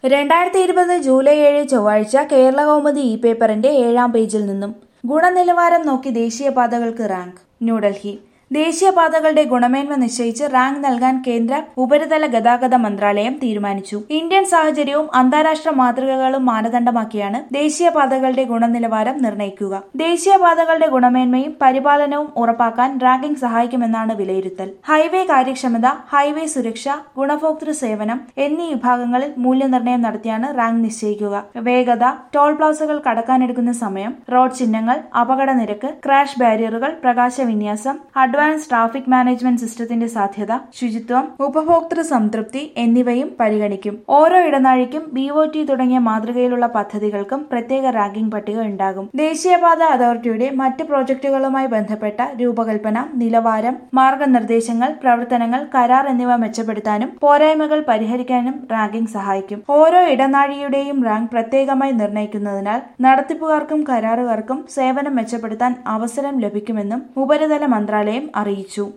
രണ്ടായിരത്തി ഇരുപത് ജൂലൈ ഏഴ് ചൊവ്വാഴ്ച കേരള കൗമുദി ഇ പേപ്പറിന്റെ ഏഴാം പേജിൽ നിന്നും ഗുണനിലവാരം നോക്കി ദേശീയപാതകൾക്ക് റാങ്ക് ന്യൂഡൽഹി ദേശീയപാതകളുടെ ഗുണമേന്മ നിശ്ചയിച്ച് റാങ്ക് നൽകാൻ കേന്ദ്ര ഉപരിതല ഗതാഗത മന്ത്രാലയം തീരുമാനിച്ചു ഇന്ത്യൻ സാഹചര്യവും അന്താരാഷ്ട്ര മാതൃകകളും മാനദണ്ഡമാക്കിയാണ് ദേശീയപാതകളുടെ ഗുണനിലവാരം നിർണ്ണയിക്കുക ദേശീയപാതകളുടെ ഗുണമേന്മയും പരിപാലനവും ഉറപ്പാക്കാൻ റാങ്കിംഗ് സഹായിക്കുമെന്നാണ് വിലയിരുത്തൽ ഹൈവേ കാര്യക്ഷമത ഹൈവേ സുരക്ഷ ഗുണഭോക്തൃ സേവനം എന്നീ വിഭാഗങ്ങളിൽ മൂല്യനിർണ്ണയം നടത്തിയാണ് റാങ്ക് നിശ്ചയിക്കുക വേഗത ടോൾ പ്ലാസകൾ കടക്കാനെടുക്കുന്ന സമയം റോഡ് ചിഹ്നങ്ങൾ അപകട നിരക്ക് ക്രാഷ് ബാരിയറുകൾ പ്രകാശവിന്യാസം അഡ്വാൻസ് ട്രാഫിക് മാനേജ്മെന്റ് സിസ്റ്റത്തിന്റെ സാധ്യത ശുചിത്വം ഉപഭോക്തൃ സംതൃപ്തി എന്നിവയും പരിഗണിക്കും ഓരോ ഇടനാഴിക്കും ബി ഒ ടി തുടങ്ങിയ മാതൃകയിലുള്ള പദ്ധതികൾക്കും പ്രത്യേക റാങ്കിംഗ് പട്ടിക ഉണ്ടാകും ദേശീയപാത അതോറിറ്റിയുടെ മറ്റ് പ്രോജക്റ്റുകളുമായി ബന്ധപ്പെട്ട രൂപകൽപ്പന നിലവാരം മാർഗനിർദ്ദേശങ്ങൾ പ്രവർത്തനങ്ങൾ കരാർ എന്നിവ മെച്ചപ്പെടുത്താനും പോരായ്മകൾ പരിഹരിക്കാനും റാങ്കിംഗ് സഹായിക്കും ഓരോ ഇടനാഴിയുടെയും റാങ്ക് പ്രത്യേകമായി നിർണ്ണയിക്കുന്നതിനാൽ നടത്തിപ്പുകാർക്കും കരാറുകാർക്കും സേവനം മെച്ചപ്പെടുത്താൻ അവസരം ലഭിക്കുമെന്നും ഉപരിതല മന്ത്രാലയം അറിയിച്ചു